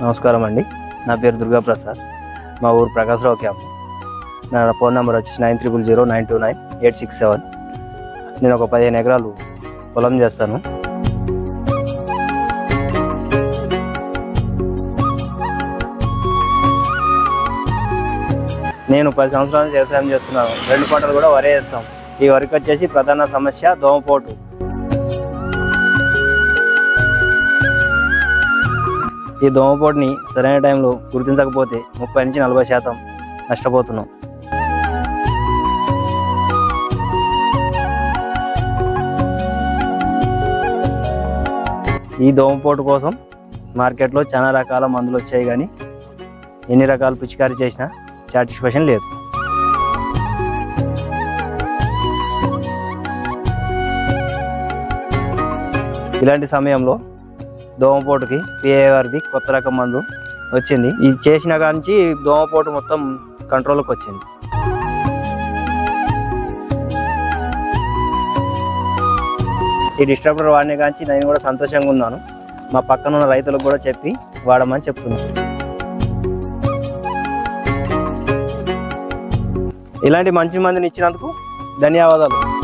నమస్కారం అండి నా పేరు దుర్గా ప్రసాద్ మా ఊరు ప్రకాశ్రావు క్యాంప్ నా ఫోన్ నెంబర్ వచ్చేసి nine triple zero nine two nine eight six seven నేను ఒక పదిహేను ఎకరాలు పొలం చేస్తాను నేను పది సంవత్సరాల నుంచి వ్యవసాయం చేస్తున్నాను రెండు పంటలు కూడా వరే వేస్తాం ఈ వరికి వచ్చేసి ప్రధాన సమస్య దోమపోటు ఈ దోమపోటుని సరైన టైంలో గుర్తించకపోతే ముప్పై నుంచి నలభై శాతం నష్టపోతున్నాం ఈ దోమపోటు కోసం మార్కెట్లో చాలా రకాల మందులు వచ్చాయి కానీ ఎన్ని రకాల పిచికారీ చేసినా సాటిస్ఫాక్షన్ లేదు ఇలాంటి సమయంలో దోమపోటుకి పిఏ గారిది కొత్త రకం మందు వచ్చింది ఇది చేసిన కాంచి దోమపోటు మొత్తం కంట్రోల్కి వచ్చింది ఈ డిస్టర్బర్ వాడిన కాంచి నేను కూడా సంతోషంగా ఉన్నాను మా పక్కన ఉన్న రైతులకు కూడా చెప్పి వాడమని చెప్తున్నాను ఇలాంటి మంచి మందిని ఇచ్చినందుకు ధన్యవాదాలు